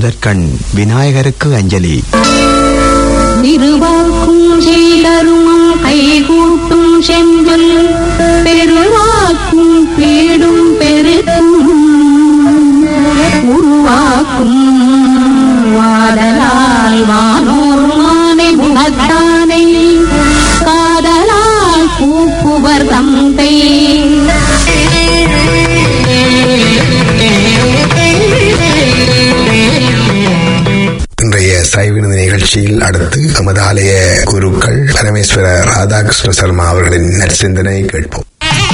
முதற்கண் விநாயகருக்கு அஞ்சலி திருவாக்கும் செய்தருமம் கைகூட்டும் செஞ்சொல் பெருவாக்கும் பீடும் பெருக்கும் உருவாக்கும் வாடலால் வானோர் மானை முகத்தானை காதலால் கூப்புவர் தந்தை இன்றைய சைவினது நிகழ்ச்சியில் அடுத்து எமது ஆலய குருக்கள் பரமேஸ்வர ராதாகிருஷ்ண சர்மா அவர்களின் நற்சிந்தனை கேட்போம்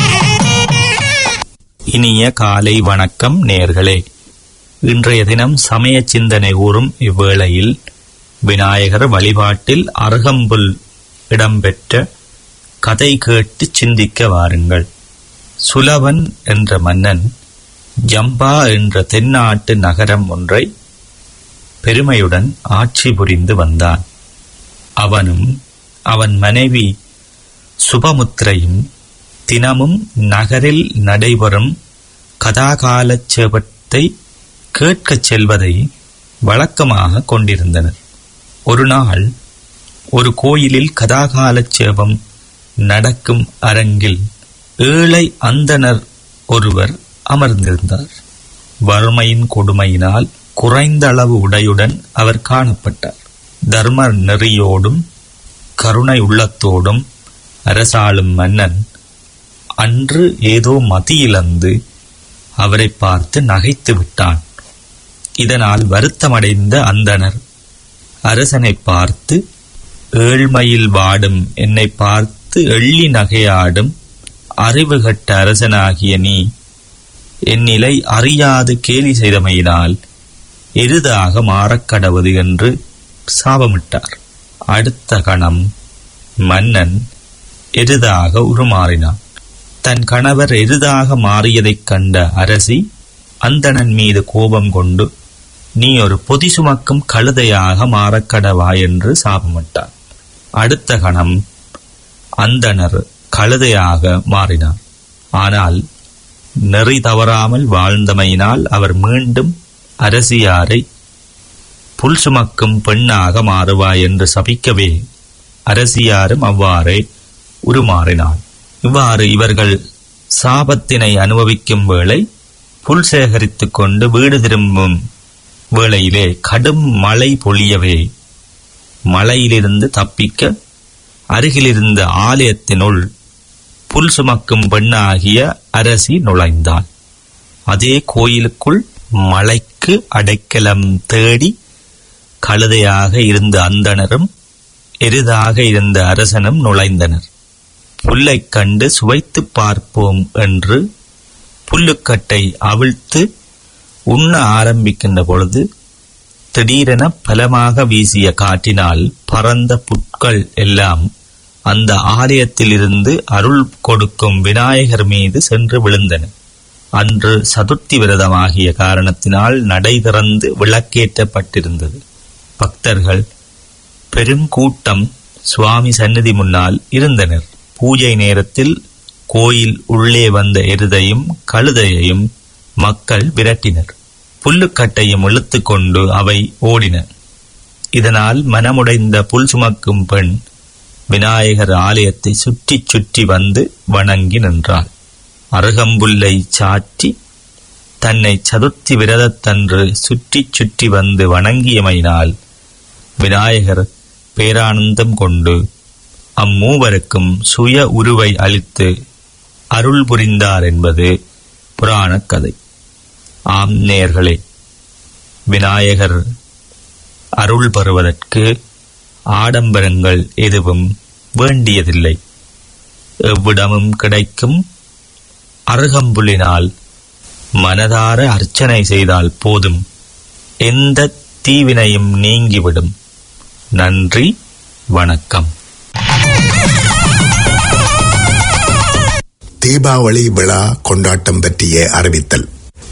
இனிய காலை வணக்கம் நேர்களே இன்றைய தினம் சமய சிந்தனை கூறும் இவ்வேளையில் விநாயகர் வழிபாட்டில் அருகம்புல் இடம்பெற்ற கதை கேட்டு சிந்திக்க வாருங்கள் சுலவன் என்ற மன்னன் ஜம்பா என்ற தென்னாட்டு நகரம் ஒன்றை பெருமையுடன் ஆட்சி புரிந்து வந்தான் அவனும் அவன் மனைவி சுபமுத்திரையும் தினமும் நகரில் நடைபெறும் கதாகாலச் சேவத்தை கேட்கச் செல்வதை வழக்கமாக கொண்டிருந்தனர் ஒரு நாள் ஒரு கோயிலில் கதாகாலச் சேவம் நடக்கும் அரங்கில் ஏழை அந்தணர் ஒருவர் அமர்ந்திருந்தார் வறுமையின் கொடுமையினால் குறைந்த அளவு உடையுடன் அவர் காணப்பட்டார் தர்ம நெறியோடும் கருணை உள்ளத்தோடும் அரசாளும் மன்னன் அன்று ஏதோ மதியிழந்து அவரை பார்த்து நகைத்து விட்டான் இதனால் வருத்தமடைந்த அந்தணர் அரசனை பார்த்து ஏழ்மையில் வாடும் என்னை பார்த்து எள்ளி நகையாடும் அறிவுகட்ட அரசனாகிய நீ என் நிலை அறியாது கேலி செய்தமையினால் எருதாக மாறக்கடவது என்று சாபமிட்டார் அடுத்த கணம் மன்னன் எருதாக உருமாறினான் தன் கணவர் எருதாக மாறியதைக் கண்ட அரசி அந்தணன் மீது கோபம் கொண்டு நீ ஒரு பொதி சுமக்கும் கழுதையாக மாறக்கடவா என்று சாபமிட்டார் அடுத்த கணம் அந்தணர் கழுதையாக மாறினார் ஆனால் நெறி தவறாமல் வாழ்ந்தமையினால் அவர் மீண்டும் அரசியாரை புல் சுமக்கும் பெண்ணாக மாறுவாய் என்று சபிக்கவே அரசியாரும் அவ்வாறே உருமாறினாள் இவ்வாறு இவர்கள் சாபத்தினை அனுபவிக்கும் வேளை புல் சேகரித்துக் கொண்டு வீடு திரும்பும் வேளையிலே கடும் மழை பொழியவே மழையிலிருந்து தப்பிக்க அருகிலிருந்த ஆலயத்தினுள் புல் சுமக்கும் பெண்ணாகிய அரசி நுழைந்தாள் அதே கோயிலுக்குள் மலைக்கு அடைக்கலம் தேடி கழுதையாக இருந்த அந்தணரும் எருதாக இருந்த அரசனும் நுழைந்தனர் புல்லைக் கண்டு சுவைத்துப் பார்ப்போம் என்று புல்லுக்கட்டை அவிழ்த்து உண்ண ஆரம்பிக்கின்ற பொழுது திடீரென பலமாக வீசிய காற்றினால் பறந்த புட்கள் எல்லாம் அந்த ஆலயத்திலிருந்து அருள் கொடுக்கும் விநாயகர் மீது சென்று விழுந்தன அன்று சதுர்த்தி விரதமாகிய காரணத்தினால் நடை திறந்து விளக்கேற்றப்பட்டிருந்தது பக்தர்கள் பெருங்கூட்டம் சுவாமி சந்நிதி முன்னால் இருந்தனர் பூஜை நேரத்தில் கோயில் உள்ளே வந்த எருதையும் கழுதையையும் மக்கள் விரட்டினர் புல்லுக்கட்டையும் இழுத்துக் கொண்டு அவை ஓடின இதனால் மனமுடைந்த புல் சுமக்கும் பெண் விநாயகர் ஆலயத்தை சுற்றி சுற்றி வந்து வணங்கி நின்றாள் அருகம்புல்லை சாற்றி தன்னை சதுர்த்தி விரதத்தன்று சுற்றி சுற்றி வந்து வணங்கியமையினால் விநாயகர் பேரானந்தம் கொண்டு அம்மூவருக்கும் சுய உருவை அளித்து அருள் புரிந்தார் என்பது புராணக் கதை ஆம் நேர்களே விநாயகர் அருள் பெறுவதற்கு ஆடம்பரங்கள் எதுவும் வேண்டியதில்லை எவ்விடமும் கிடைக்கும் அருகம்புலினால் மனதார அர்ச்சனை செய்தால் போதும் எந்த தீவினையும் நீங்கிவிடும் நன்றி வணக்கம் தீபாவளி விழா கொண்டாட்டம் பற்றிய அறிவித்தல்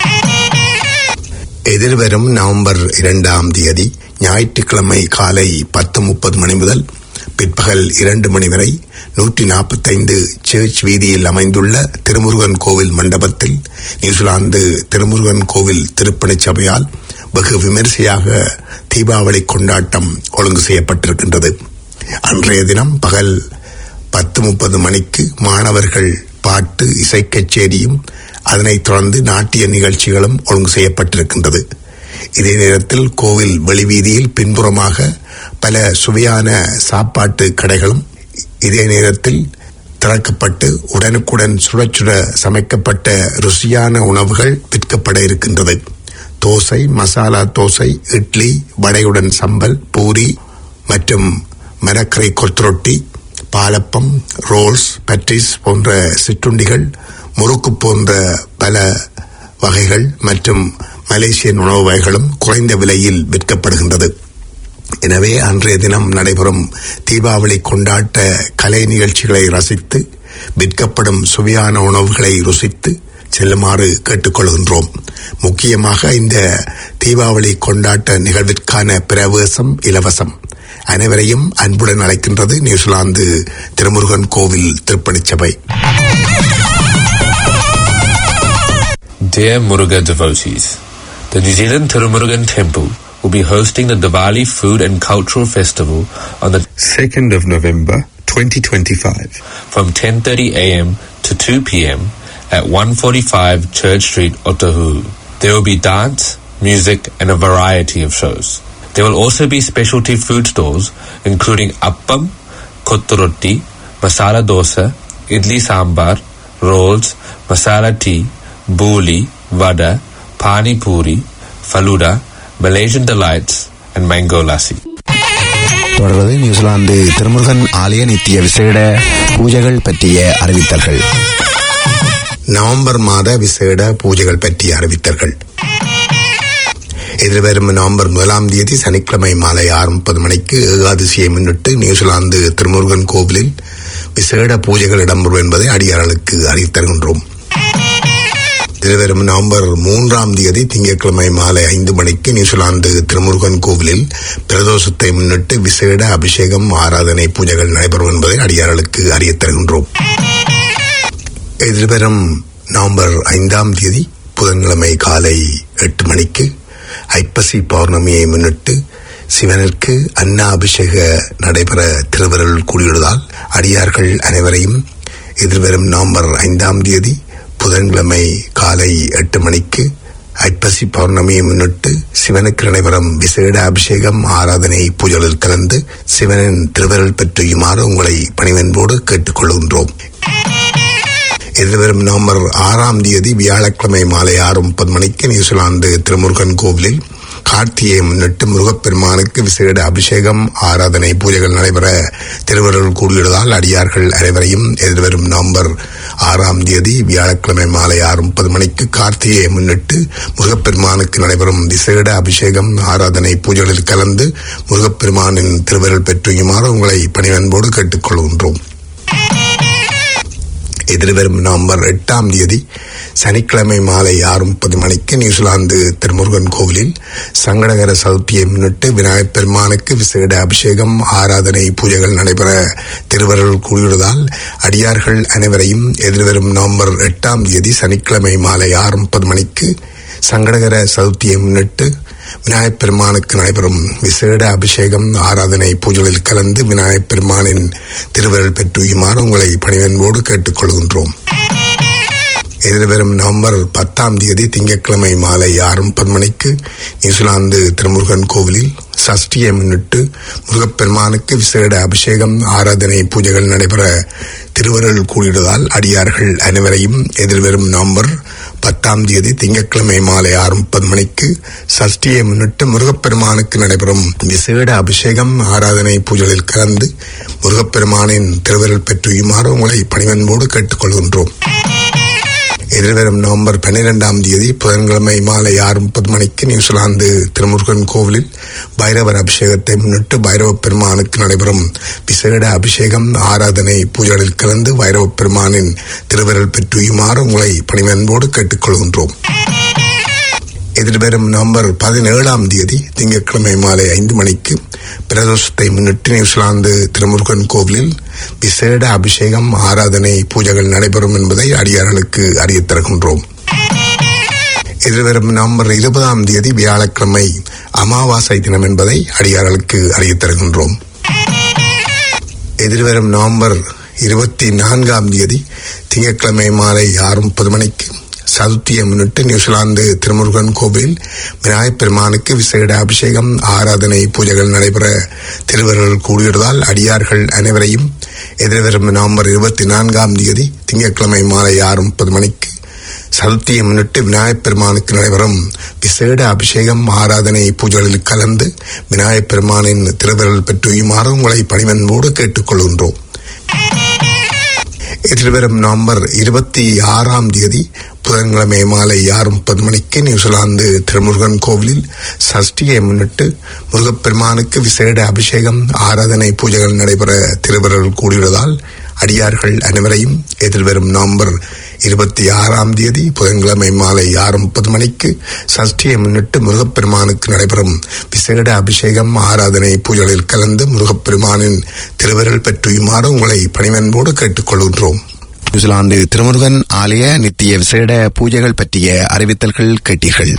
எதிர்வரும் நவம்பர் இரண்டாம் தேதி ஞாயிற்றுக்கிழமை காலை பத்து முப்பது மணி முதல் பிற்பகல் இரண்டு மணி வரை நூற்றி நாற்பத்தைந்து சர்ச் வீதியில் அமைந்துள்ள திருமுருகன் கோவில் மண்டபத்தில் நியூசிலாந்து திருமுருகன் கோவில் திருப்பணிச் சபையால் வெகு விமரிசையாக தீபாவளி கொண்டாட்டம் ஒழுங்கு செய்யப்பட்டிருக்கின்றது அன்றைய தினம் பகல் பத்து முப்பது மணிக்கு மாணவர்கள் பாட்டு இசை கச்சேரியும் அதனைத் தொடர்ந்து நாட்டிய நிகழ்ச்சிகளும் ஒழுங்கு செய்யப்பட்டிருக்கின்றது இதே நேரத்தில் கோவில் வெளிவீதியில் பின்புறமாக பல சுவையான சாப்பாட்டு கடைகளும் இதே நேரத்தில் திறக்கப்பட்டு உடனுக்குடன் சுட சுட சமைக்கப்பட்ட ருசியான உணவுகள் விற்கப்பட இருக்கின்றது தோசை மசாலா தோசை இட்லி வடையுடன் சம்பல் பூரி மற்றும் மரக்கரை கொத்துரொட்டி பாலப்பம் ரோல்ஸ் பட்ரிஸ் போன்ற சிற்றுண்டிகள் முறுக்கு போன்ற பல வகைகள் மற்றும் மலேசியன் உணவு வகைகளும் குறைந்த விலையில் விற்கப்படுகின்றது எனவே அன்றைய தினம் நடைபெறும் தீபாவளி கொண்டாட்ட கலை நிகழ்ச்சிகளை ரசித்து விற்கப்படும் சுவையான உணவுகளை ருசித்து செல்லுமாறு கேட்டுக்கொள்கின்றோம் முக்கியமாக இந்த தீபாவளி கொண்டாட்ட நிகழ்விற்கான பிரவேசம் இலவசம் அனைவரையும் அன்புடன் அழைக்கின்றது நியூசிலாந்து திருமுருகன் கோவில் திருப்பணிச் சபை Dear Muruga devotees, the New Zealand Tirumurugan Temple will be hosting the Diwali Food and Cultural Festival on the 2nd of November 2025. from 10:30 a.m. to 2 p.m. at 145 Church Street, Otahuhu. There will be dance, music, and a variety of shows. There will also be specialty food stalls including appam, kotturoti, masala dosa, idli sambar, rolls, masala tea, buli, vada, pani puri, faluda, Malaysian delights, and mango lassi. தொடர்வது New Zealand Thirumurugan ஆலய நித்திய விசேட பூஜைகள் பற்றிய அறிவித்தல்கள் November மாத விசேட பூஜைகள் பற்றிய அறிவித்தர்கள் எதிர்வரும் நவம்பர் முதலாம் தேதி சனிக்கிழமை மாலை ஆறு முப்பது மணிக்கு ஏகாதசியை முன்னிட்டு நியூசிலாந்து திருமுருகன் கோவிலில் விசேட பூஜைகள் இடம்பெறும் என்பதை அடியார்களுக்கு அறிவித்தருகின்றோம் எதிர்வரும் நவம்பர் மூன்றாம் தேதி திங்கட்கிழமை மாலை ஐந்து மணிக்கு நியூசிலாந்து திருமுருகன் கோவிலில் பிரதோஷத்தை முன்னிட்டு விசேட அபிஷேகம் ஆராதனை பூஜைகள் நடைபெறும் என்பதை அடியார்களுக்கு அறியத் தருகின்றோம் எதிர்வரும் நவம்பர் ஐந்தாம் தேதி புதன்கிழமை காலை எட்டு மணிக்கு ஐப்பசி பௌர்ணமியை முன்னிட்டு சிவனிற்கு அன்ன அபிஷேக நடைபெற திருவருள் கூடியுள்ளதால் அடியார்கள் அனைவரையும் எதிர்வரும் நவம்பர் ஐந்தாம் தேதி புதன்கிழமை காலை எட்டு மணிக்கு ஐப்பசி பௌர்ணமியை முன்னிட்டு சிவனுக்கு நடைபெறும் விசேட அபிஷேகம் ஆராதனை பூஜைகளில் கலந்து சிவனின் திருவருள் பெற்றியுமாறு உங்களை பணிவன்போடு கேட்டுக்கொள்கின்றோம் எதிர்வரும் நவம்பர் ஆறாம் தேதி வியாழக்கிழமை மாலை ஆறு முப்பது மணிக்கு நியூசிலாந்து திருமுருகன் கோவிலில் கார்த்திகையை முன்னிட்டு முருகப்பெருமானுக்கு விசேட அபிஷேகம் ஆராதனை பூஜைகள் நடைபெற திருவருள் கூடியுள்ளதால் அடியார்கள் அனைவரையும் எதிர்வரும் நவம்பர் ஆறாம் தேதி வியாழக்கிழமை மாலை ஆறு முப்பது மணிக்கு கார்த்திகையை முன்னிட்டு முருகப்பெருமானுக்கு நடைபெறும் விசேட அபிஷேகம் ஆராதனை பூஜைகளில் கலந்து முருகப்பெருமானின் திருவருள் பெற்றுயுமாறு உங்களை பணிவன்போடு கேட்டுக்கொள்கின்றோம் எதிர்வரும் நவம்பர் எட்டாம் தேதி சனிக்கிழமை மாலை ஆறு முப்பது மணிக்கு நியூசிலாந்து திருமுருகன் கோவிலில் சங்கடகர சதுர்த்தியை முன்னிட்டு விநாயகப் பெருமானுக்கு விசேட அபிஷேகம் ஆராதனை பூஜைகள் நடைபெற திருவருள் கூறியுள்ளதால் அடியார்கள் அனைவரையும் எதிர்வரும் நவம்பர் எட்டாம் தேதி சனிக்கிழமை மாலை ஆறு முப்பது மணிக்கு சங்கடகர சதுர்த்தியை முன்னிட்டு விநாயகப் பெருமானுக்கு நடைபெறும் விசேட அபிஷேகம் ஆராதனை பூஜைகளில் கலந்து விநாயகப் பெருமானின் திருவருள் பெற்றுயுமாறு உங்களை பணிவன்போடு கேட்டுக்கொள்கின்றோம் எதிர்வரும் நவம்பர் பத்தாம் தேதி திங்கட்கிழமை மாலை ஆறு முப்பது மணிக்கு நியூசிலாந்து திருமுருகன் கோவிலில் சஷ்டியை முன்னிட்டு முருகப்பெருமானுக்கு விசேட அபிஷேகம் ஆராதனை பூஜைகள் நடைபெற திருவருள் கூடியதால் அடியார்கள் அனைவரையும் எதிர்வரும் நவம்பர் பத்தாம் தேதி திங்கட்கிழமை மாலை ஆறு முப்பது மணிக்கு சஷ்டியை முன்னிட்டு முருகப்பெருமானுக்கு நடைபெறும் விசேட அபிஷேகம் ஆராதனை பூஜைகளில் கலந்து முருகப்பெருமானின் திருவருள் பெற்றுயுமாறு உங்களை பணிவன்போடு கேட்டுக்கொள்கின்றோம் எதிர்வரும் நவம்பர் பன்னிரெண்டாம் தேதி புதன்கிழமை மாலை ஆறு முப்பது மணிக்கு நியூசிலாந்து திருமுருகன் கோவிலில் பைரவர் அபிஷேகத்தை முன்னிட்டு பைரவ பெருமானுக்கு நடைபெறும் விசேட அபிஷேகம் ஆராதனை பூஜைகளில் கலந்து பைரவ பெருமானின் திருவருள் பெற்றுயுமாறு உங்களை பணிவன்போடு கேட்டுக்கொள்கின்றோம் எதிர்வரும் நவம்பர் பதினேழாம் தேதி திங்கட்கிழமை மாலை ஐந்து மணிக்கு பிரதோஷத்தை முன்னிட்டு நியூசிலாந்து திருமுருகன் கோவிலில் விசேட அபிஷேகம் ஆராதனை பூஜைகள் நடைபெறும் என்பதை அடியார்களுக்கு அறியத் தருகின்றோம் எதிர்வரும் நவம்பர் இருபதாம் தேதி வியாழக்கிழமை அமாவாசை தினம் என்பதை அடியார்களுக்கு அறியத் தருகின்றோம் எதிர்வரும் நவம்பர் இருபத்தி நான்காம் தேதி திங்கட்கிழமை மாலை ஆறு முப்பது மணிக்கு சதுர்த்தியை முன்னிட்டு நியூசிலாந்து திருமுருகன் கோவிலில் விநாயகப் பெருமானுக்கு விசேட அபிஷேகம் ஆராதனை பூஜைகள் நடைபெற திருவர்கள் கூடியுள்ளதால் அடியார்கள் அனைவரையும் எதிர்வரும் நவம்பர் இருபத்தி நான்காம் தேதி திங்கட்கிழமை மாலை ஆறு முப்பது மணிக்கு சதுர்த்தியை முன்னிட்டு விநாயகப் பெருமானுக்கு நடைபெறும் விசேட அபிஷேகம் ஆராதனை பூஜைகளில் கலந்து விநாயகப் பெருமானின் திருவிரல் பெற்றுயுமாறு உங்களை பணிவன்போடு கேட்டுக்கொள்கின்றோம் எதிர்வரும் நவம்பர் இருபத்தி ஆறாம் தேதி புதன்கிழமை மாலை ஆறு முப்பது மணிக்கு நியூசிலாந்து திருமுருகன் கோவிலில் சஷ்டியை முன்னிட்டு முருகப்பெருமானுக்கு விசேட அபிஷேகம் ஆராதனை பூஜைகள் நடைபெற திருவர்கள் கூடியுள்ளதால் அடியார்கள் அனைவரையும் எதிர்வரும் நவம்பர் இருபத்தி ஆறாம் தேதி புதன்கிழமை மாலை ஆறு முப்பது மணிக்கு சஷ்டியை முன்னிட்டு முருகப்பெருமானுக்கு நடைபெறும் விசேட அபிஷேகம் ஆராதனை பூஜைகளில் கலந்து முருகப்பெருமானின் திருவருள் பெற்றுயுமாறு உங்களை பணிவன்போடு கேட்டுக்கொள்கின்றோம் நியூசிலாந்து திருமுருகன் ஆலய நித்திய விசேட பூஜைகள் பற்றிய அறிவித்தல்கள் கேட்டீர்கள்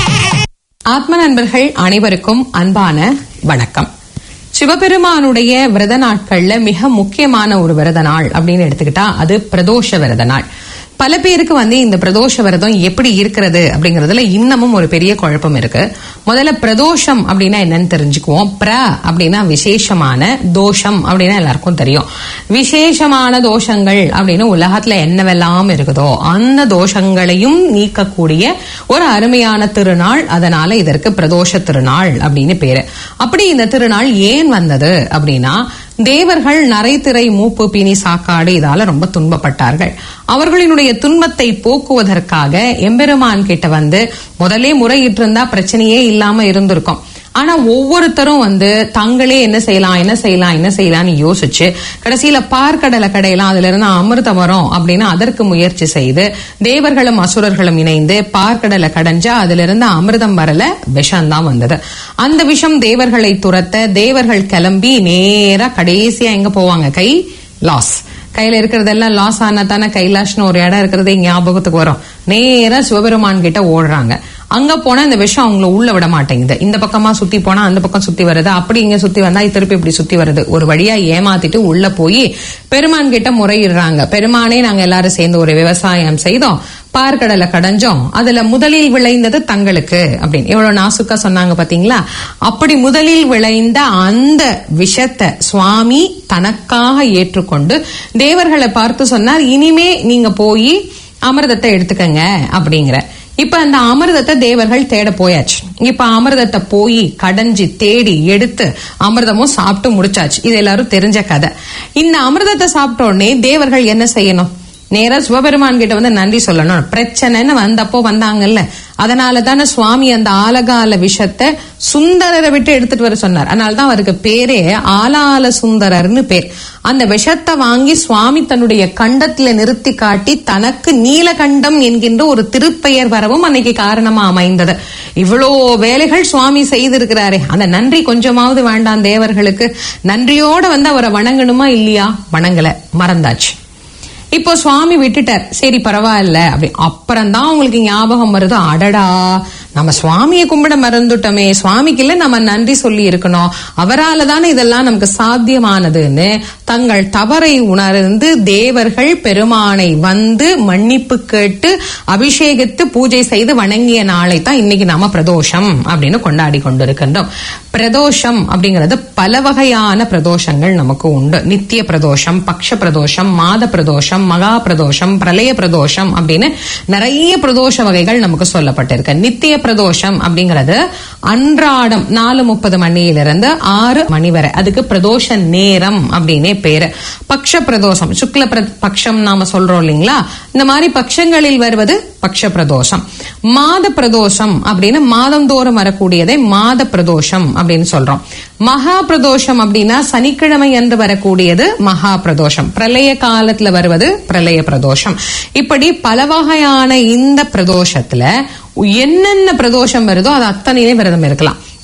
ஆத்ம நண்பர்கள் அனைவருக்கும் அன்பான வணக்கம் சிவபெருமானுடைய விரத நாட்கள்ல மிக முக்கியமான ஒரு விரத நாள் அப்படின்னு எடுத்துக்கிட்டா அது பிரதோஷ விரத நாள் பல பேருக்கு வந்து இந்த பிரதோஷ விரதம் எப்படி இருக்கிறது அப்படிங்கறதுல இன்னமும் ஒரு பெரிய குழப்பம் இருக்கு முதல்ல பிரதோஷம் அப்படின்னா என்னன்னு தெரிஞ்சுக்குவோம் பிர அப்படின்னா விசேஷமான தோஷம் அப்படின்னா எல்லாருக்கும் தெரியும் விசேஷமான தோஷங்கள் அப்படின்னு உலகத்துல என்னவெல்லாம் இருக்குதோ அந்த தோஷங்களையும் நீக்கக்கூடிய ஒரு அருமையான திருநாள் அதனால இதற்கு பிரதோஷ திருநாள் அப்படின்னு பேரு அப்படி இந்த திருநாள் ஏன் வந்தது அப்படின்னா தேவர்கள் நரைத்திரை மூப்பு பிணி சாக்காடு இதால ரொம்ப துன்பப்பட்டார்கள் அவர்களினுடைய துன்பத்தை போக்குவதற்காக எம்பெருமான் கிட்ட வந்து முதலே முறையிட்டு இருந்தா பிரச்சனையே இல்லாம இருந்திருக்கும் ஆனா ஒவ்வொருத்தரும் வந்து தங்களே என்ன செய்யலாம் என்ன செய்யலாம் என்ன செய்யலாம்னு யோசிச்சு கடைசியில பார்க்கடலை கடையலாம் அதுல இருந்து அமிர்தம் வரும் அப்படின்னு அதற்கு முயற்சி செய்து தேவர்களும் அசுரர்களும் இணைந்து பார்க்கடலை கடைஞ்சா அதுல இருந்து அமிர்தம் வரல விஷம் தான் வந்தது அந்த விஷம் தேவர்களை துரத்த தேவர்கள் கிளம்பி நேரா கடைசியா எங்க போவாங்க கை லாஸ் கையில இருக்கிறதெல்லாம் லாஸ் ஆனா தானே கைலாஷ்னு ஒரு இடம் இருக்கிறது ஞாபகத்துக்கு வரும் நேரா சிவபெருமான் கிட்ட ஓடுறாங்க அங்க போனா இந்த விஷம் அவங்கள உள்ள விட மாட்டேங்குது இந்த பக்கமா சுத்தி போனா அந்த பக்கம் சுத்தி வருது அப்படி இங்க சுத்தி வந்தா திருப்பி இப்படி சுத்தி வருது ஒரு வழியா ஏமாத்திட்டு உள்ள போய் பெருமான் கிட்ட முறையிடுறாங்க பெருமானே நாங்க எல்லாரும் சேர்ந்து ஒரு விவசாயம் செய்தோம் பார்க்கடலை கடைஞ்சோம் அதுல முதலில் விளைந்தது தங்களுக்கு அப்படின்னு எவ்வளவு நாசுக்கா சொன்னாங்க பாத்தீங்களா அப்படி முதலில் விளைந்த அந்த விஷத்தை சுவாமி தனக்காக ஏற்றுக்கொண்டு தேவர்களை பார்த்து சொன்னார் இனிமே நீங்க போய் அமிர்தத்தை எடுத்துக்கங்க அப்படிங்கிற இப்ப அந்த அமிர்தத்தை தேவர்கள் தேட போயாச்சு இப்ப அமிர்தத்தை போய் கடைஞ்சி தேடி எடுத்து அமிர்தமும் சாப்பிட்டு முடிச்சாச்சு இது எல்லாரும் தெரிஞ்ச கதை இந்த அமிர்தத்தை சாப்பிட்ட உடனே தேவர்கள் என்ன செய்யணும் நேரா சிவபெருமான் கிட்ட வந்து நன்றி சொல்லணும் பிரச்சனைன்னு வந்தப்போ வந்தாங்கல்ல அதனால தானே சுவாமி அந்த ஆலகால விஷத்தை சுந்தரரை விட்டு எடுத்துட்டு வர சொன்னார் அதனாலதான் அவருக்கு பேரே ஆலால சுந்தரர்னு பேர் அந்த விஷத்தை வாங்கி சுவாமி தன்னுடைய கண்டத்துல நிறுத்தி காட்டி தனக்கு நீலகண்டம் என்கின்ற ஒரு திருப்பெயர் வரவும் அன்னைக்கு காரணமா அமைந்தது இவ்வளோ வேலைகள் சுவாமி செய்திருக்கிறாரே அந்த நன்றி கொஞ்சமாவது வேண்டாம் தேவர்களுக்கு நன்றியோட வந்து அவரை வணங்கணுமா இல்லையா வணங்கல மறந்தாச்சு இப்போ சுவாமி விட்டுட்டார் சரி பரவாயில்ல அப்படி அப்புறம் தான் உங்களுக்கு ஞாபகம் வருது அடடா நம்ம சுவாமியை கும்பிட மறந்துட்டோமே சுவாமிக்கு இல்ல நம்ம நன்றி சொல்லி இருக்கணும் அவரால தானே இதெல்லாம் நமக்கு சாத்தியமானதுன்னு தங்கள் தவறை உணர்ந்து தேவர்கள் பெருமானை வந்து மன்னிப்பு கேட்டு அபிஷேகித்து பூஜை செய்து வணங்கிய நாளை தான் இன்னைக்கு நாம பிரதோஷம் அப்படின்னு கொண்டாடி கொண்டிருக்கின்றோம் பிரதோஷம் அப்படிங்கிறது பல வகையான பிரதோஷங்கள் நமக்கு உண்டு நித்திய பிரதோஷம் பக்ஷ பிரதோஷம் மாத பிரதோஷம் மகா பிரதோஷம் பிரளய பிரதோஷம் அப்படின்னு நிறைய பிரதோஷ வகைகள் நமக்கு சொல்லப்பட்டிருக்கு நித்திய பிரதோஷம் அப்படிங்கிறது அன்றாடம் நாலு முப்பது மணியிலிருந்து ஆறு மணி வரை அதுக்கு பிரதோஷ நேரம் அப்படின்னே பேரு பக்ஷ பிரதோஷம் சுக்ல பிர- பக்ஷம் நாம சொல்றோம் இல்லைங்களா இந்த மாதிரி பக்ஷங்களில் வருவது பக்ஷ பிரதோஷம் மாத பிரதோஷம் அப்படின்னு மாதந்தோறும் வரக்கூடியதை மாத பிரதோஷம் அப்படின்னு சொல்றோம் மகா பிரதோஷம் அப்படின்னா சனிக்கிழமை அன்று வரக்கூடியது மகா பிரதோஷம் பிரளய காலத்துல வருவது பிரளய பிரதோஷம் இப்படி பல வகையான இந்த பிரதோஷத்துல என்னென்ன பிரதோஷம் வருதோ அது அத்தனையிலே விரதம் இருக்கலாம்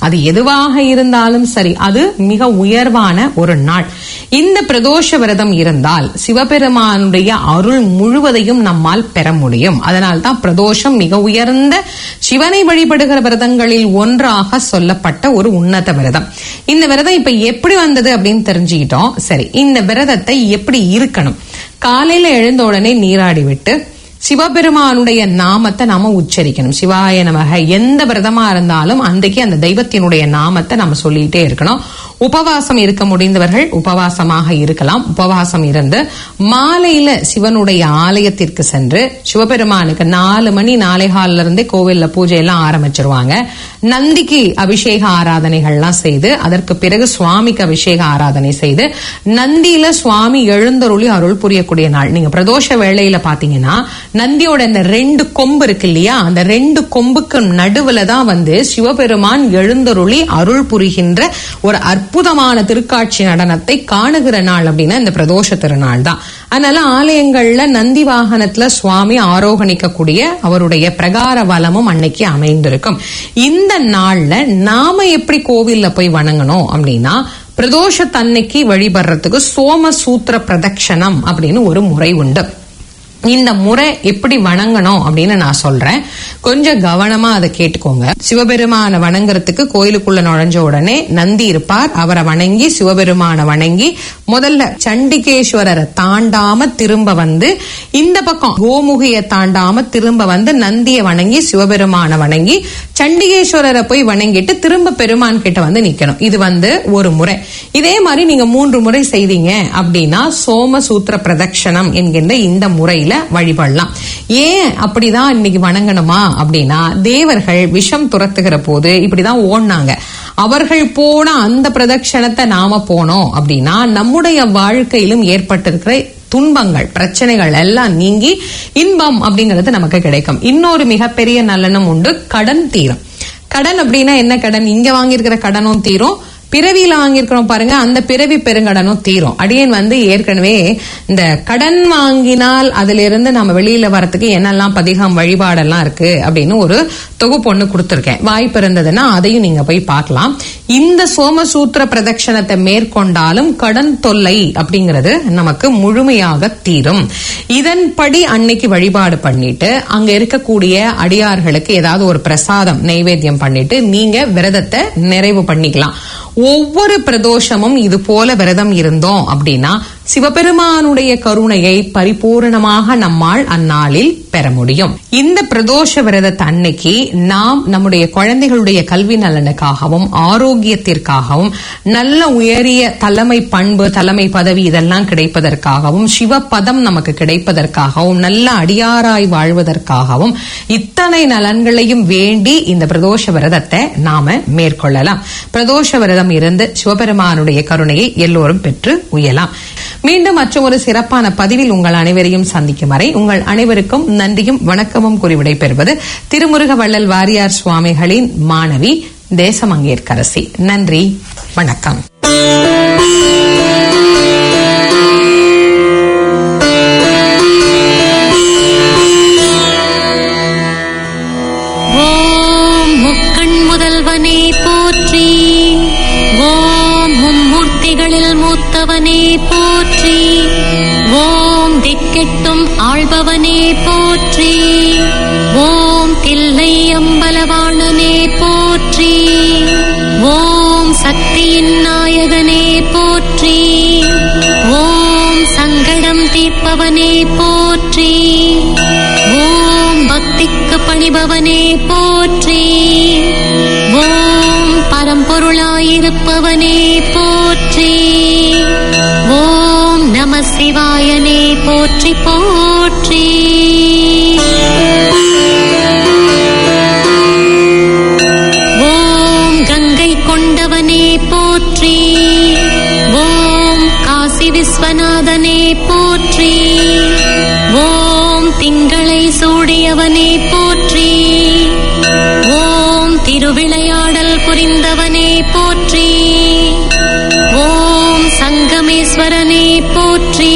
அது எதுவாக இருந்தாலும் சரி அது மிக உயர்வான ஒரு நாள் இந்த பிரதோஷ விரதம் இருந்தால் சிவபெருமானுடைய அருள் முழுவதையும் நம்மால் பெற முடியும் அதனால் தான் பிரதோஷம் மிக உயர்ந்த சிவனை வழிபடுகிற விரதங்களில் ஒன்றாக சொல்லப்பட்ட ஒரு உன்னத விரதம் இந்த விரதம் இப்ப எப்படி வந்தது அப்படின்னு தெரிஞ்சுக்கிட்டோம் சரி இந்த விரதத்தை எப்படி இருக்கணும் காலையில எழுந்த உடனே நீராடி விட்டு சிவபெருமானுடைய நாமத்தை நாம உச்சரிக்கணும் சிவாய நமக எந்த விரதமா இருந்தாலும் அன்றைக்கு அந்த தெய்வத்தினுடைய நாமத்தை நம்ம சொல்லிட்டே இருக்கணும் உபவாசம் இருக்க முடிந்தவர்கள் உபவாசமாக இருக்கலாம் உபவாசம் இருந்து மாலையில சிவனுடைய ஆலயத்திற்கு சென்று சிவபெருமானுக்கு நாலு மணி நாளை காலில இருந்தே கோவில்ல பூஜை எல்லாம் ஆரம்பிச்சிருவாங்க நந்திக்கு அபிஷேக ஆராதனைகள்லாம் செய்து அதற்கு பிறகு சுவாமிக்கு அபிஷேக ஆராதனை செய்து நந்தியில சுவாமி எழுந்தருளி அருள் புரியக்கூடிய நாள் நீங்க பிரதோஷ வேளையில பாத்தீங்கன்னா நந்தியோட இந்த ரெண்டு கொம்பு இருக்கு இல்லையா அந்த ரெண்டு கொம்புக்கு நடுவுல தான் வந்து சிவபெருமான் எழுந்தருளி அருள் புரிகின்ற ஒரு அற்புதமான திருக்காட்சி நடனத்தை காணுகிற நாள் அப்படின்னா இந்த பிரதோஷ திருநாள் தான் அதனால ஆலயங்கள்ல நந்தி வாகனத்துல சுவாமி ஆரோகணிக்கக்கூடிய அவருடைய பிரகார வலமும் அன்னைக்கு அமைந்திருக்கும் இந்த நாள்ல நாம எப்படி கோவில்ல போய் வணங்கணும் அப்படின்னா பிரதோஷத்தன்னைக்கு வழிபடுறதுக்கு சோமசூத்திர பிரதட்சணம் அப்படின்னு ஒரு முறை உண்டு இந்த முறை எப்படி வணங்கணும் அப்படின்னு நான் சொல்றேன் கொஞ்சம் கவனமா அதை கேட்டுக்கோங்க சிவபெருமான வணங்குறதுக்கு கோயிலுக்குள்ள நுழைஞ்ச உடனே நந்தி இருப்பார் அவரை வணங்கி சிவபெருமான வணங்கி முதல்ல சண்டிகேஸ்வரரை தாண்டாம திரும்ப வந்து இந்த பக்கம் கோமுகிய தாண்டாம திரும்ப வந்து நந்திய வணங்கி சிவபெருமான வணங்கி சண்டிகேஸ்வரரை போய் வணங்கிட்டு திரும்ப பெருமான் கிட்ட வந்து நிக்கணும் இது வந்து ஒரு முறை இதே மாதிரி நீங்க மூன்று முறை செய்தீங்க அப்படின்னா சோமசூத்திர பிரதட்சணம் என்கின்ற இந்த முறையில வழிபடலாம் ஏன் அப்படிதான் இன்னைக்கு வணங்கணுமா அப்படின்னா தேவர்கள் விஷம் துரத்துகிற போது இப்படிதான் ஓடினாங்க அவர்கள் போன அந்த பிரதட்சணத்தை நாம போனோம் அப்படின்னா நம்முடைய வாழ்க்கையிலும் ஏற்பட்டிருக்கிற துன்பங்கள் பிரச்சனைகள் எல்லாம் நீங்கி இன்பம் அப்படிங்கிறது நமக்கு கிடைக்கும் இன்னொரு மிகப்பெரிய நலனும் உண்டு கடன் தீரும் கடன் அப்படின்னா என்ன கடன் இங்க வாங்கியிருக்கிற கடனும் தீரும் பிறவியில வாங்கியிருக்கிறோம் பாருங்க அந்த பிறவி பெருங்கடனும் தீரும் அடியேன் வந்து ஏற்கனவே இந்த கடன் வாங்கினால் அதுல இருந்து நம்ம வெளியில வரத்துக்கு என்னெல்லாம் பதிகம் வழிபாடெல்லாம் இருக்கு அப்படின்னு ஒரு தொகுப்பு ஒண்ணு கொடுத்துருக்கேன் வாய்ப்பு இருந்ததுன்னா அதையும் நீங்க போய் பார்க்கலாம் இந்த சோமசூத்திர பிரதட்சணத்தை மேற்கொண்டாலும் கடன் தொல்லை அப்படிங்கிறது நமக்கு முழுமையாக தீரும் இதன்படி அன்னைக்கு வழிபாடு பண்ணிட்டு அங்க இருக்கக்கூடிய அடியார்களுக்கு ஏதாவது ஒரு பிரசாதம் நைவேத்தியம் பண்ணிட்டு நீங்க விரதத்தை நிறைவு பண்ணிக்கலாம் ஒவ்வொரு பிரதோஷமும் இது போல விரதம் இருந்தோம் அப்படின்னா சிவபெருமானுடைய கருணையை பரிபூரணமாக நம்மால் அந்நாளில் பெற முடியும் இந்த பிரதோஷ விரதத்தை அன்னைக்கு நாம் நம்முடைய குழந்தைகளுடைய கல்வி நலனுக்காகவும் ஆரோக்கியத்திற்காகவும் நல்ல உயரிய தலைமை பண்பு தலைமை பதவி இதெல்லாம் கிடைப்பதற்காகவும் சிவபதம் நமக்கு கிடைப்பதற்காகவும் நல்ல அடியாராய் வாழ்வதற்காகவும் இத்தனை நலன்களையும் வேண்டி இந்த பிரதோஷ விரதத்தை நாம மேற்கொள்ளலாம் பிரதோஷ விரதம் இருந்து சிவபெருமானுடைய கருணையை எல்லோரும் பெற்று உயலாம் மீண்டும் மற்றும் ஒரு சிறப்பான பதிவில் உங்கள் அனைவரையும் சந்திக்கும் வரை உங்கள் அனைவருக்கும் நன்றியும் வணக்கமும் கூறி விடைபெறுவது திருமுருக வள்ளல் வாரியார் சுவாமிகளின் மாணவி தேசமங்கேற்கரசி நன்றி வணக்கம் ஓம் முக்கண் முதல்வனே போற்றி ஓம் மும்மூர்த்திகளில் மூத்தவனே போற்றி ஓம் திக்கெட்டும் ஆள்பவனே போற்றி ஓம் தில்லை அம்பலவாணனே போற்றி ஓம் சக்தியின் நாயகனே போற்றி ஓம் சங்கடம் தீர்ப்பவனே போற்றி ஓம் பக்திக்கு பணிபவனே போற்றி ஓம் பரம்பொருளாயிருப்பவனே போற்றி ஓம் நம சிவாயனே போற்றி போற்றி ஓம் கங்கை கொண்டவனே போற்றி ஓம் காசி விஸ்வநாதனே போற்றி ஓம் திங்களை சூடியவனே போற்றி ஓம் திருவிளையாடல் புரிந்தவனே போற்றி ஓம் சங்கமேஸ்வரனே போற்றி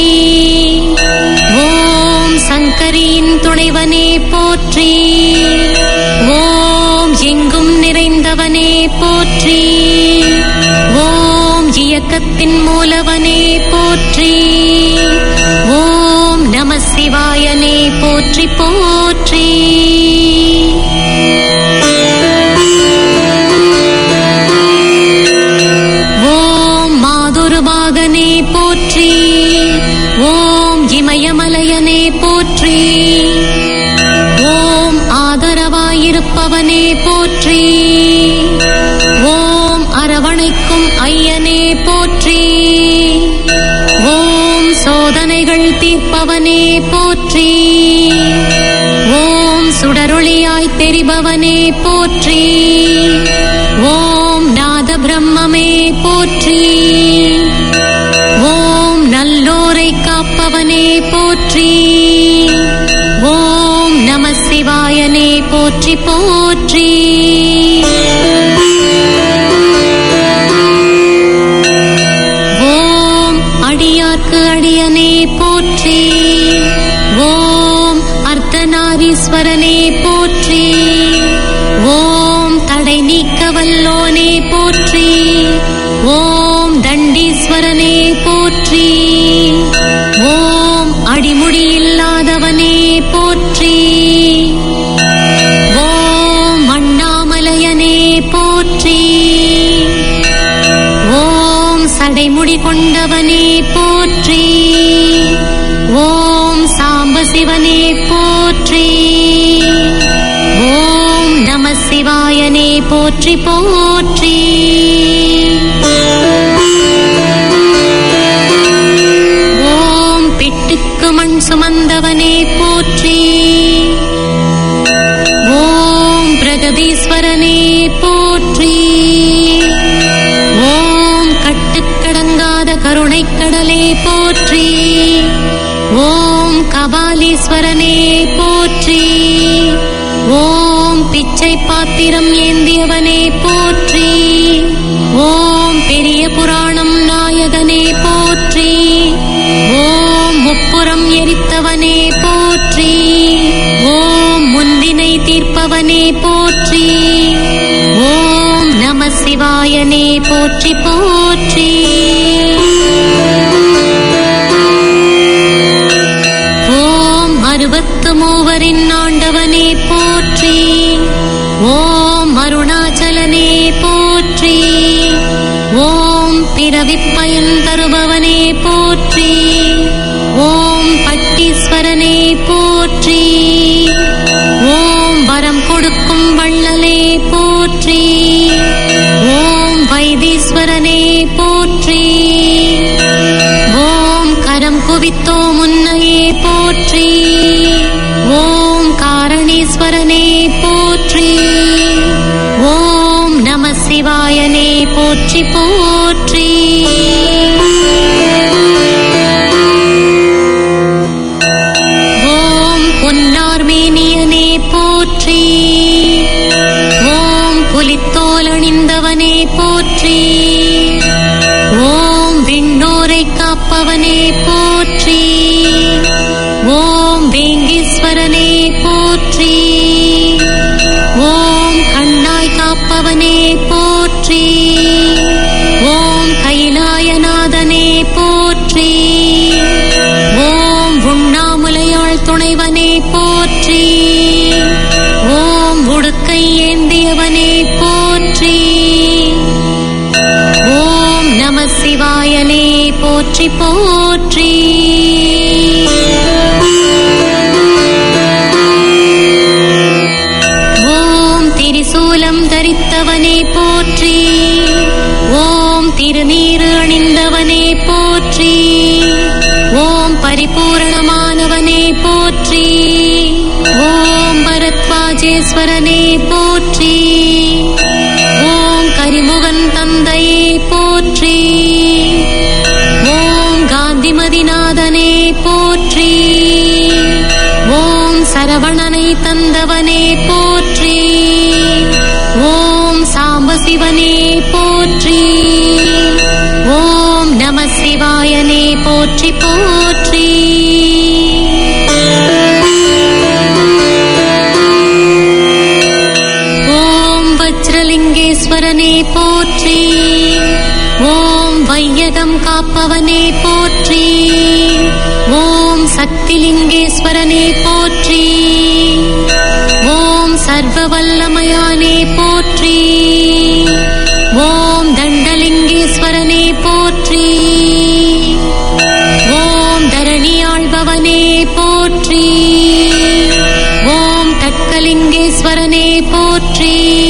ஓம் சங்கரியின் துணைவனே போற்றி ஓம் எங்கும் நிறைந்தவனே போற்றி வேதத்தின் மூலவனே போற்றி ஓம் நம சிவாயனே போற்றி போற்றி ஓம் மாதுருபாகனே போற்றி ஓம் இமயமலையனே போற்றி ஓம் ஆதரவாயிருப்பவனே போற்றி ஓம் அரவணைக்கும் ஐயனே போற்றி ஓம் சோதனைகள் தீர்ப்பவனே போற்றி ஓம் சுடரொளியாய் தெரிபவனே போற்றி ஓம் நாத பிரம்மமே போற்றி ஓம் நல்லோரை காப்பவனே போற்றி ஓம் நம சிவாயனே போற்றி போற்றி ஓம் அடியார்க்கு அடியனே போற்றி ஓம் அர்த்தநாரீஸ்வரனே போற்றி ஓம் தடை நீக்க வல்லோனே போற்றி ஓம் தண்டீஸ்வரனே போற்றி ஓம் அடிமுடி இல்லாதவனே போற்றி ஓம் அண்ணாமலையனே போற்றி ஓம் சடைமுடி கொண்டவனே போற்றி ஓம் சாம்ப சிவனே போற்றி ஓம் நம சிவாயனே போற்றி போற்றி ஓம் பிட்டுக்கு மண் சுமந்தவனே போற்றி ஓம் பிரகதீஸ்வரனே போற்றி ஓம் கட்டுக்கடங்காத கருணைக்கடலே போற்றி ஓம் கபாலீஸ்வரனே போற்றி ஓம் பிச்சை பாத்திரம் ஏந்தியவனே போற்றி ஓம் பெரிய புராணம் நாயகனே போற்றி ஓம் முப்புறம் எரித்தவனே போற்றி ஓம் முந்தினை தீர்ப்பவனே போற்றி ஓம் நம சிவாயனே போற்றி போற்றி ஓம் அறுபத்து மூவரின் ஆண்டவனே போற்றி ஓம் அருணாச்சலனே போற்றி ஓம் பிறவிப் பயன் தருபவனே போற்றி ஓம் பட்டீஸ்வரனே போற்றி ஓம் வரம் கொடுக்கும் வள்ளலே போற்றி ஓம் வைத்தீஸ்வரனே போற்றி ஓம் கரம் குவித்தோ முன்னையே போற்றி ஓம் காரணீஸ்வரனே போற்றி ஓம் நம சிவாயனே போற்றி போற்றி ஓம் பொன்னார்மேனியனே போற்றி ஓம் புலித்தோல் அணிந்தவனே போற்றி ஓம் விண்ணோரை காப்பவனே போற்றி ஓம் வேங்கீஸ்வரனே போற்றி ஓம் கண்ணாய் காப்பவனே போற்றி ஓம் கைலாயநாதனே போற்றி ஓம் உண்ணாமுலையாள் துணைவனே போற்றி ஓம் உடுக்கை ஏந்தியவனே போற்றி ஓம் நம சிவாயனே போற்றி போற்றி ஓம் திரிசூலம் தரித்தவனே போற்றி ஓம் திருநீறு அணிந்தவனே போற்றி ஓம் பரிபூரணமானவனே போற்றி ஓம் பரத்வாஜேஸ்வரனே போற்றி ஓம் கரிமுகன் தந்தையே போற்றி ஓம் காந்திமதிநாதனே போற்றி ஓம் சரவணனை தந்தவனே போற்றி ஓம் சாம்பசிவனே போற்றி ஓம் நம சிவாயனே போற்றி போற்றி ஓம் வஜ்ரலிங்கேஸ்வரனே போற்றி ஓம் வையகம் காப்பவனே போற்றி ஓம் சக்திலிங்கேஸ்வரனே போற்றி ஓம் சர்வ வல்லமயானே போற்றி ஓம் தண்டலிங்கேஸ்வரனே போற்றி ஓம் தரணியாழ்பவனே போற்றி ஓம் தக்கலிங்கேஸ்வரனே போற்றி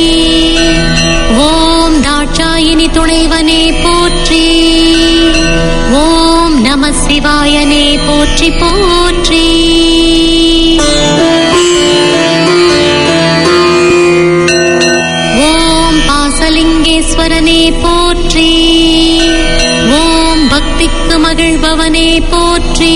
ஓம் தாட்சாயினி துணைவனே போற்றி ஓம் நம சிவாயனே போற்றி போற்றி ஓம் பாசலிங்கேஸ்வரனே போற்றி ஓம் பக்திக்கு மகிழ்பவனே போற்றி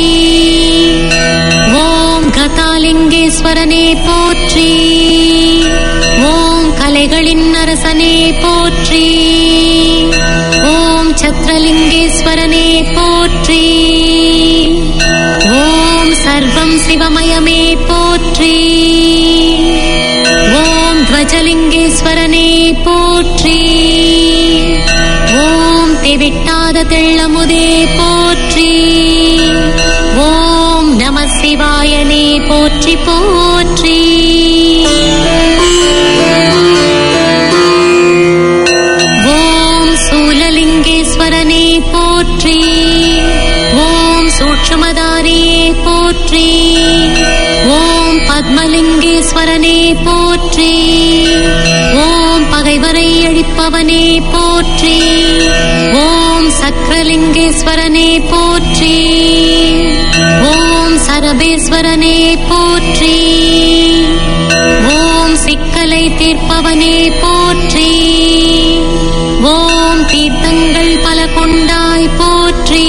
ஓம் கதாலிங்கேஸ்வரனே போற்றி ஓம் கலைகளின் அரசனே போற்றி ஓம் சத்ரலிங்கேஸ்வரனே போற்றி ஓம் சர்வம் சிவமயமே போற்றி ஓம் துவஜலிங்கேஸ்வரனே போற்றி ஓம் தெவிட்டாத தெள்ளமுதே போற்றி ஓம் நம சிவாயனே போற்றி போற்றி ஓம் சூலலிங்கேஸ்வரனே போற்றி ஓம் சூட்சுமதாரியே போற்றி ஓம் பத்மலிங்கேஸ்வரனே போற்றி ஓம் பகைவரை அழிப்பவனே போற்றி ஓம் சக்கரலிங்கேஸ்வரனே போற்றி ஓம் சரபேஸ்வரனே போற்றி ஓம் சிக்கலை தீர்ப்பவனே போற்றி ஓம் தீர்த்தங்கள் பல கொண்டாய் போற்றி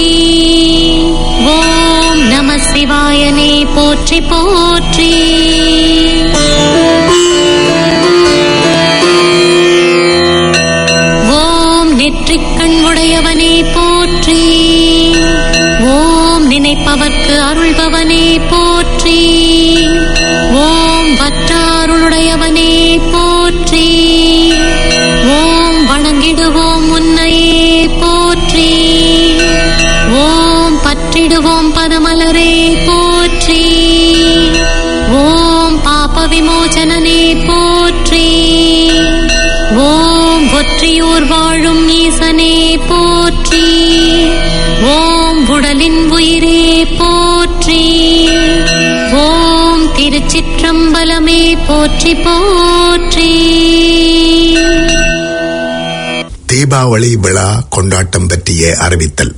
ஓம் நம சிவாயனே போற்றி போற்றி ஓம் நெற்றிக்கண் உடையவனே போற்றி ஓம் நினைப்பவர்க்கு அருள்பவனே போற்றி ஓம் வற்றாருளுடையவனே போற்றி ஓம் வணங்கிடுவோம் உன்னையே போற்றி ஓம் பற்றிடுவோம் பதமலரே போற்றி ஓம் பாப விமோசனனே போற்றி ஓம் ஒற்றியூர் வாழும் ஈசனே போற்றி ஓம் உடலின் உயிரே போற்றி ஓம் திருச்சிற்றம்பலமே போற்றி போற்றி தீபாவளி விழா கொண்டாட்டம் பற்றிய அறிவித்தல்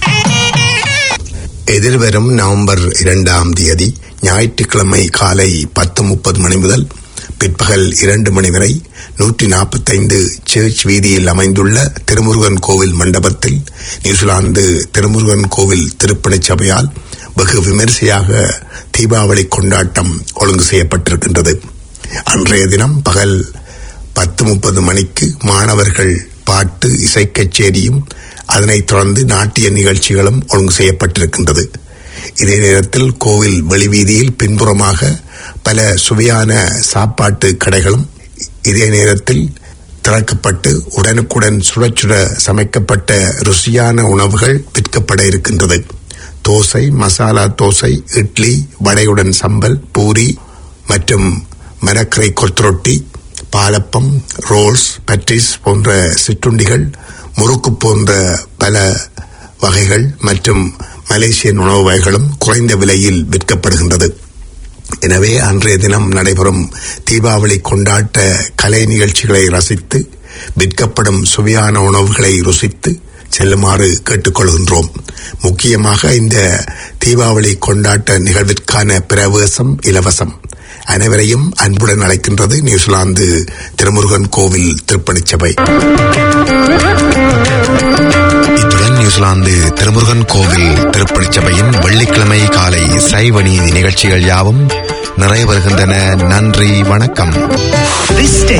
எதிர்வரும் நவம்பர் இரண்டாம் தேதி ஞாயிற்றுக்கிழமை காலை பத்து முப்பது மணி முதல் பிற்பகல் இரண்டு மணி வரை நூற்றி நாற்பத்தைந்து சர்ச் வீதியில் அமைந்துள்ள திருமுருகன் கோவில் மண்டபத்தில் நியூசிலாந்து திருமுருகன் கோவில் திருப்பணிச் சபையால் வெகு விமரிசையாக தீபாவளி கொண்டாட்டம் ஒழுங்கு செய்யப்பட்டிருக்கின்றது அன்றைய தினம் பகல் பத்து முப்பது மணிக்கு மாணவர்கள் பாட்டு இசை கச்சேரியும் அதனைத் தொடர்ந்து நாட்டிய நிகழ்ச்சிகளும் ஒழுங்கு செய்யப்பட்டிருக்கின்றது இதே நேரத்தில் கோவில் வெளிவீதியில் பின்புறமாக பல சுவையான சாப்பாட்டு கடைகளும் இதே நேரத்தில் திறக்கப்பட்டு உடனுக்குடன் சுட சுட சமைக்கப்பட்ட ருசியான உணவுகள் விற்கப்பட இருக்கின்றது தோசை மசாலா தோசை இட்லி வடையுடன் சம்பல் பூரி மற்றும் மரக்கரை கொத்ரொட்டி பாலப்பம் ரோல்ஸ் பட்ரிஸ் போன்ற சிற்றுண்டிகள் முறுக்கு போன்ற பல வகைகள் மற்றும் மலேசியன் உணவு வகைகளும் குறைந்த விலையில் விற்கப்படுகின்றது எனவே அன்றைய தினம் நடைபெறும் தீபாவளி கொண்டாட்ட கலை நிகழ்ச்சிகளை ரசித்து விற்கப்படும் சுவையான உணவுகளை ருசித்து செல்லுமாறு கேட்டுக்கொள்கின்றோம் முக்கியமாக இந்த தீபாவளி கொண்டாட்ட நிகழ்விற்கான பிரவேசம் இலவசம் அனைவரையும் அன்புடன் அழைக்கின்றது நியூசிலாந்து திருமுருகன் கோவில் திருப்பணிச் சபை இத்துடன் நியூசிலாந்து திருமுருகன் கோவில் திருப்பணிச் சபையின் வெள்ளிக்கிழமை காலை சைவ நீதி நிகழ்ச்சிகள் யாவும் நிறைய வருகின்றன நன்றி வணக்கம்